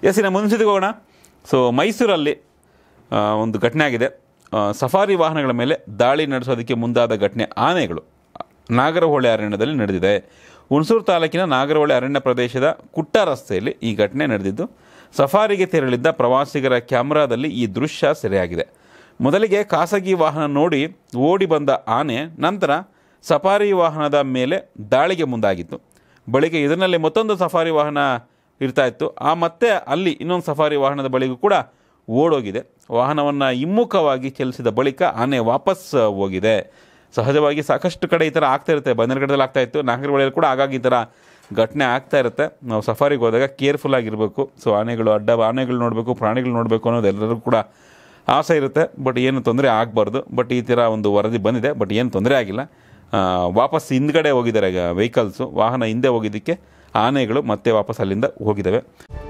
S ಇನ್ನು ಮುಂದಿಗೆ ಹೋಗೋಣ so ಮೈಸೂರಲ್ಲಿ ಆ, ಒಂದು ಘಟನೆ ಆಗಿದೆ ಆ, ಸಫಾರಿ ವಾಹನಗಳ ಮೇಲೆ ದಾಳಿ ನಡೆಸೋದಕ್ಕೆ ಮುಂದಾದ ಘಟನೆ ಆನೆಗಳು ನಾಗರಹೊಳೆ ಅರಣ್ಯದಲ್ಲಿ ನಡೆದಿದೆ ಹುಣಸೂರು ತಾಲೂಕಿನ ನಾಗರಹೊಳೆ ಅರಣ್ಯ ಪ್ರದೇಶದ ಕುಟ್ಟ ರಸ್ತೆಯಲ್ಲಿ ಈ ಘಟನೆ ನಡೆದಿದ್ದು ಸಫಾರಿಗೆ ತೆರಳಿದ್ದ ಪ್ರವಾಸಿಗರ ಕ್ಯಾಮ್ರಾದಲ್ಲಿ ಈ ದೃಶ್ಯ ಸೆರೆಯಾಗಿದೆ ಮೊದಲಿಗೆ ಖಾಸಗಿ ವಾಹನ ನೋಡಿ ಓಡಿ ಬಂದ ಆನೆ ನಂತರ ಸಫಾರಿ ವಾಹನದ ಮೇಲೆ ದಾಳಿಗೆ ಮುಂದಾಗಿತ್ತು ಬಳಿಕ ಇದರಲ್ಲಿ ಮತ್ತೊಂದು ಸಫಾರಿ ವಾಹನ ಇರ್ತಾ ಇತ್ತು ಆ ಮತ್ತೆ ಅಲ್ಲಿ ಇನ್ನೊಂದು ಸಫಾರಿ ವಾಹನದ ಬಳಿಗೂ ಕೂಡ ಓಡೋಗಿದೆ ವಾಹನವನ್ನು ಹಿಮ್ಮುಖವಾಗಿ ಚಲಿಸಿದ ಬಳಿಕ ಆನೆ ವಾಪಸ್ ಹೋಗಿದೆ ಸಹಜವಾಗಿ ಸಾಕಷ್ಟು ಕಡೆ ಈ ಥರ ಆಗ್ತಾ ಇರುತ್ತೆ ಬನ್ನೇರುಘಟ್ಟದಲ್ಲಿ ಆಗ್ತಾ ಇತ್ತು ನಾಗರಹೊಳೆಯಲ್ಲಿ ಕೂಡ ಆಗಾಗ ಈ ಥರ ಘಟನೆ ಆಗ್ತಾ ಇರುತ್ತೆ ನಾವು ಸಫಾರಿಗೆ ಹೋದಾಗ ಕೇರ್ಫುಲ್ ಆಗಿರಬೇಕು ಸೊ ಆನೆಗಳು ಅಡ್ಡ ಆನೆಗಳು ನೋಡಬೇಕು ಪ್ರಾಣಿಗಳು ನೋಡಬೇಕು ಅನ್ನೋದು ಎಲ್ಲರಿಗೂ ಕೂಡ ಆಸೆ ಇರುತ್ತೆ ಬಟ್ ಏನು ತೊಂದರೆ ಆಗಬಾರ್ದು ಬಟ್ ಈ ಥರ ಒಂದು ವರದಿ ಬಂದಿದೆ ಬಟ್ ಏನು ತೊಂದರೆ ಆಗಿಲ್ಲ ಆ, ವಾಪಸ್ ಹಿಂದ್ಗಡೆ ಹೋಗಿದ್ದಾರೆ ಈಗ ವೆಹಿಕಲ್ಸು ವಾಹನ ಹಿಂದೆ ಹೋಗಿದ್ದಕ್ಕೆ ಆನೆಗಳು ಮತ್ತೆ ವಾಪಸ್ ಅಲ್ಲಿಂದ ಹೋಗಿದ್ದಾವೆ